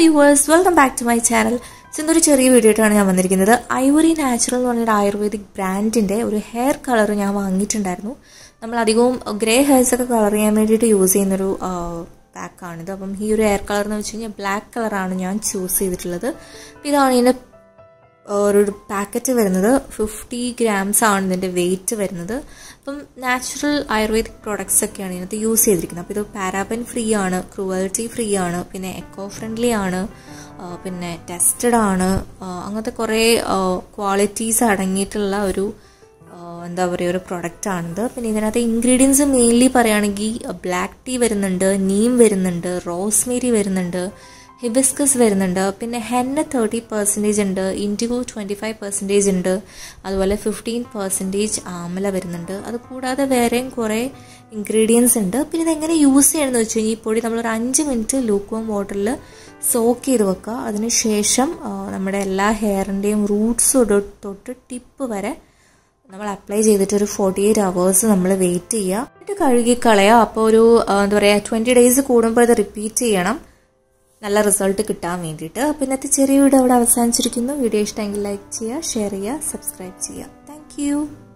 viewers welcome back to my channel ഇന്നൊരു ചെറിയ video ആയിട്ടാണ് ഞാൻ വന്നിരിക്കുന്നത് ഐവറി നാച്ചുറൽ എന്ന് പറഞ്ഞൊരു ആയുർവേദിക് ബ്രാൻഡിൻ്റെ ഒരു ഹെയർ കളർ ഞാൻ വാങ്ങിയിട്ടുണ്ടായിരുന്നു നമ്മൾ അധികവും ഗ്രേ ഹെയർസ് ഒക്കെ കളർ ചെയ്യാൻ വേണ്ടിയിട്ട് യൂസ് ചെയ്യുന്നൊരു പാക്കാണിത് അപ്പം ഈ ഒരു ഹെയർ കളർ എന്ന് വെച്ച് കഴിഞ്ഞാൽ ബ്ലാക്ക് കളറാണ് ഞാൻ ചൂസ് ചെയ്തിട്ടുള്ളത് ഇതാണ് ഇതിൻ്റെ ഒരു പാക്കറ്റ് വരുന്നത് ഫിഫ്റ്റി ഗ്രാംസ് ആണ് ഇതിൻ്റെ വെയിറ്റ് വരുന്നത് അപ്പം നാച്ചുറൽ ആയുർവേദിക് പ്രോഡക്ട്സ് ഒക്കെയാണ് ഇതിനകത്ത് യൂസ് ചെയ്തിരിക്കുന്നത് അപ്പോൾ ഇത് പാരാബൻ ഫ്രീ ആണ് ക്രൂവൽറ്റി ഫ്രീ ആണ് പിന്നെ എക്കോ ഫ്രണ്ട്ലി ആണ് പിന്നെ ടെസ്റ്റഡ് ആണ് അങ്ങനത്തെ കുറേ ക്വാളിറ്റീസ് അടങ്ങിയിട്ടുള്ള ഒരു എന്താ പറയുക ഒരു പ്രൊഡക്റ്റ് ആണിത് പിന്നെ ഇതിനകത്ത് ഇൻഗ്രീഡിയൻസ് മെയിൻലി പറയുകയാണെങ്കിൽ ബ്ലാക്ക് ടീ വരുന്നുണ്ട് നീം വരുന്നുണ്ട് റോസ്മേരി വരുന്നുണ്ട് ഹിബിസ്കസ് വരുന്നുണ്ട് പിന്നെ ഹെന്ന തേർട്ടി പെർസെൻറ്റേജ് ഉണ്ട് ഇൻഡിഗോ ട്വൻറ്റി ഫൈവ് പെർസെൻറ്റേജ് ഉണ്ട് അതുപോലെ ഫിഫ്റ്റീൻ പെർസെൻറ്റേജ് ആമല വരുന്നുണ്ട് അത് കൂടാതെ വേറെയും കുറേ ഇൻഗ്രീഡിയൻസ് ഉണ്ട് പിന്നെ ഇതെങ്ങനെ യൂസ് ചെയ്യണമെന്ന് വെച്ച് കഴിഞ്ഞാൽ ഈ പൊടി നമ്മളൊരു അഞ്ച് മിനിറ്റ് ലൂക്കോം വാട്ടറിൽ സോക്ക് ചെയ്ത് വെക്കുക അതിനുശേഷം നമ്മുടെ എല്ലാ ഹെയറിൻ്റെയും റൂട്ട്സ് തൊട്ട് ടിപ്പ് വരെ നമ്മൾ അപ്ലൈ ചെയ്തിട്ട് ഒരു ഫോർട്ടി എയ്റ്റ് അവേഴ്സ് നമ്മൾ വെയിറ്റ് ചെയ്യുക എന്നിട്ട് കഴുകി കളയുക അപ്പോൾ ഒരു എന്താ പറയുക ട്വൻറ്റി ഡേയ്സ് കൂടുമ്പോൾ ഇത് റിപ്പീറ്റ് ചെയ്യണം നല്ല റിസൾട്ട് കിട്ടാൻ വേണ്ടിയിട്ട് അപ്പോൾ ഇന്നത്തെ ചെറിയ വീഡിയോ അവിടെ അവസാനിച്ചിരിക്കുന്നു വീഡിയോ ഇഷ്ടമെങ്കിൽ ലൈക്ക് ചെയ്യുക ഷെയർ ചെയ്യുക സബ്സ്ക്രൈബ് ചെയ്യുക താങ്ക്